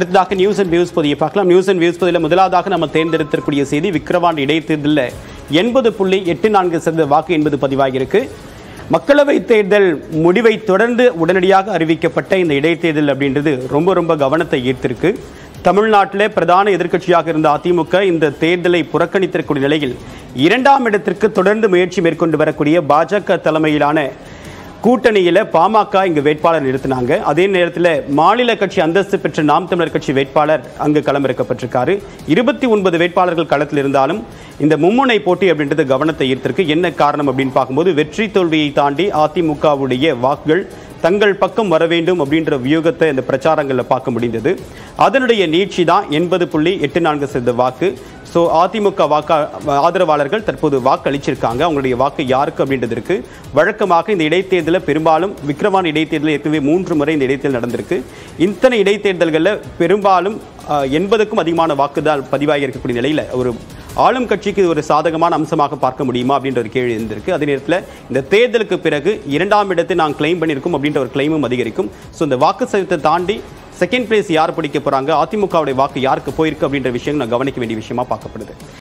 அடுத்ததாக news and views பதியை பார்க்கலாம் நியூஸ் அண்ட் வியூஸ் பதியில் முதலாவதாக நம்ம தேர்ந்தெடுத்திருக்கக்கூடிய செய்தி விக்கிரவாண்டி இடைத்தேர்தலில் எண்பது புள்ளி எட்டு நான்கு சதவீத வாக்கு என்பது பதிவாகியிருக்கு மக்களவை தேர்தல் முடிவை தொடர்ந்து உடனடியாக அறிவிக்கப்பட்ட இந்த இடைத்தேர்தல் அப்படின்றது ரொம்ப ரொம்ப கவனத்தை ஈர்த்திருக்கு தமிழ்நாட்டில் பிரதான எதிர்க்கட்சியாக இருந்த அதிமுக இந்த தேர்தலை புறக்கணித்திருக்கூடிய நிலையில் இரண்டாம் இடத்திற்கு தொடர்ந்து முயற்சி மேற்கொண்டு வரக்கூடிய பாஜக தலைமையிலான கூட்டணியில பாமக இங்கு வேட்பாளர் நிறுத்தினாங்க அதே நேரத்தில் மாநில கட்சி அந்தஸ்து பெற்ற நாம் தமிழர் கட்சி வேட்பாளர் அங்கு களமிறக்கப்பட்டிருக்காரு இருபத்தி ஒன்பது வேட்பாளர்கள் களத்தில் இருந்தாலும் இந்த மும்முனை போட்டி அப்படின்றது கவனத்தை ஈர்த்திருக்கு என்ன காரணம் அப்படின்னு பார்க்கும்போது வெற்றி தோல்வியை தாண்டி அதிமுகவுடைய வாக்குகள் தங்கள் பக்கம் வர வேண்டும் அப்படின்ற வியூகத்தை இந்த பிரச்சாரங்களில் பார்க்க முடிந்தது அதனுடைய நீட்சி தான் எண்பது புள்ளி எட்டு நான்கு சதவீத வாக்கு ஸோ அதிமுக வாக்கா ஆதரவாளர்கள் தற்போது வாக்கு அளிச்சிருக்காங்க அவங்களுடைய வாக்கு யாருக்கு அப்படின்றது இருக்கு வழக்கமாக இந்த இடைத்தேர்தலில் பெரும்பாலும் விக்கிரவாணி இடைத்தேர்தலில் ஏற்கனவே மூன்று முறை இந்த இடைத்தேர்தல் நடந்திருக்கு இத்தனை இடைத்தேர்தல்களில் பெரும்பாலும் அஹ், எண்பதுக்கும் அதிகமான வாக்குதான் பதிவாகி இருக்கக்கூடிய நிலையில் ஒரு ஆளும் கட்சிக்கு இது ஒரு சாதகமான அம்சமாக பார்க்க முடியுமா அப்படின்ற ஒரு கேள்வி இருந்திருக்கு அதே நேரத்தில் இந்த தேர்தலுக்கு பிறகு இரண்டாம் இடத்தை நாங்கள் கிளைம் பண்ணியிருக்கோம் அப்படின்ற ஒரு கிளைமும் அதிகரிக்கும் ஸோ இந்த வாக்கு சதவீதத்தை தாண்டி செகண்ட் பிளேஸ் யார் பிடிக்க போறாங்க அதிமுகவுடைய வாக்கு யாருக்கு போயிருக்கு அப்படின்ற விஷயம் நான் கவனிக்க வேண்டிய விஷயமா பார்க்கப்படுது